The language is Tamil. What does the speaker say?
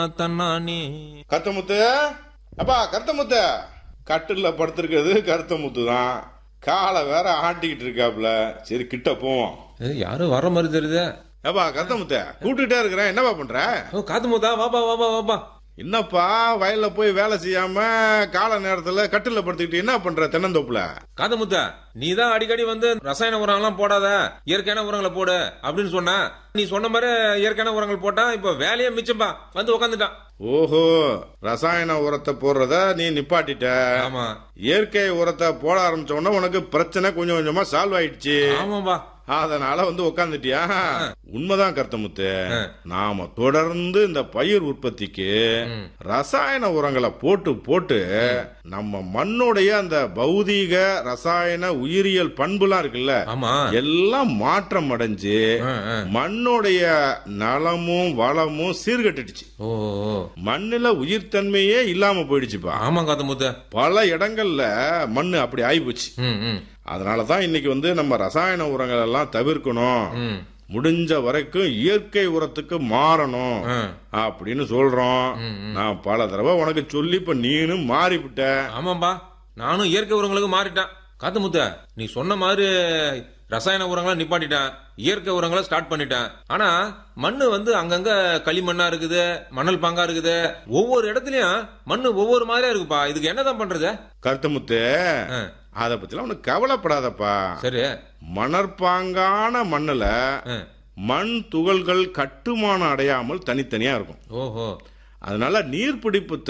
தன்னானே கருத்தமுத்து அப்பா கருத்தமுத்து கட்டில்ல படுத்திருக்கிறது கருத்தமுத்து தான் காலை வேற ஆட்டிக்கிட்டு இருக்காப்ல சரி கிட்ட போவோம் ஏய், யாரும் வர்ற மாதிரி தெரியுதே ஏப்பா கருத்தமுத்து கூப்பிட்டுட்டே இருக்கிறேன் என்னப்பா பண்ற ஓ காத்து மூத்தா வாப்பா வாப்பா வாப்பா என்னப்பா வயல்ல போய் வேலை செய்யாம கால நேரத்துல கட்டில்ல படுத்துக்கிட்டு என்ன பண்ற தென்னந்தோப்புல காத்து முத்தா நீ தான் அடிக்கடி வந்து ரசாயன உரங்கள்லாம் போடாத இயற்கையான உரங்களை போடு அப்படின்னு சொன்ன நீ சொன்ன மாதிரி இயற்கையான உரங்கள் போட்டா இப்ப வேலையே மிச்சம்பா வந்து உக்காந்துட்டான் ஓஹோ ரசாயன உரத்தை போடுறத நீ நிப்பாட்டிட்ட ஆமா இயற்கை உரத்தை போட ஆரம்பிச்ச உடனே உனக்கு பிரச்சனை கொஞ்சம் கொஞ்சமா சால்வ் ஆயிடுச்சு ஆமாப்பா அதனால வந்து உக்காந்துட்டியா உண்மைதான் கருத்தமுத்து நாம தொடர்ந்து இந்த பயிர் உற்பத்திக்கு ரசாயன உரங்களை போட்டு போட்டு நம்ம மண்ணுடைய அந்த பௌதீக ரசாயன உயிரியல் பண்புலாம் இருக்குல்ல ஆமா எல்லாம் மாற்றம் அடைஞ்சு ஆ, ஆ. மண்ணுடைய நலமும் வளமும் சீர்கட்டுடுச்சு ஓ ஓ. மண்ணுல உயிர்த்தன்மையே இல்லாம போயிடுச்சுப்பா ஆமா காத்து முத்த பல இடங்கள்ல மண்ணு அப்படி ஆயிப்போச்சு ம் ம் அதனால தான் இன்னைக்கு வந்து நம்ம ரசாயன உரங்கள் எல்லாம் தவிர்க்கணும் ம் முடிஞ்ச வரைக்கும் இயற்கை உரத்துக்கு மாறணும் ஆ. அப்படின்னு சொல்றோம் நான் பல தடவை உனக்கு சொல்லி இப்ப நீனும் மாறிவிட்ட ஆமாம்பா நானும் இயற்கை உரங்களுக்கு மாறிட்டேன் காத்து முத்த நீ சொன்ன மாதிரி ரசாயன உரங்களை நிப்பாட்டிட்டேன் இயற்கை உரங்களை ஸ்டார்ட் பண்ணிட்டேன் ஆனா மண்ணு வந்து அங்கங்க களிமண்ணா இருக்குது மணல் பாங்கா இருக்குது ஒவ்வொரு இடத்துலயும் மண்ணு ஒவ்வொரு மாதிரியா இருக்குப்பா இதுக்கு என்னதான் பண்றது கருத்தமுத்து ஆ, அத பத்திலாம் உனக்கு கவலைப்படாதப்பா சரி மணற்பாங்கான மண்ணுல ஆ. மண் துகள்கள் கட்டுமானம் அடையாமல் தனித்தனியா இருக்கும் ஓஹோ அதனால நீர்பிடிப்பு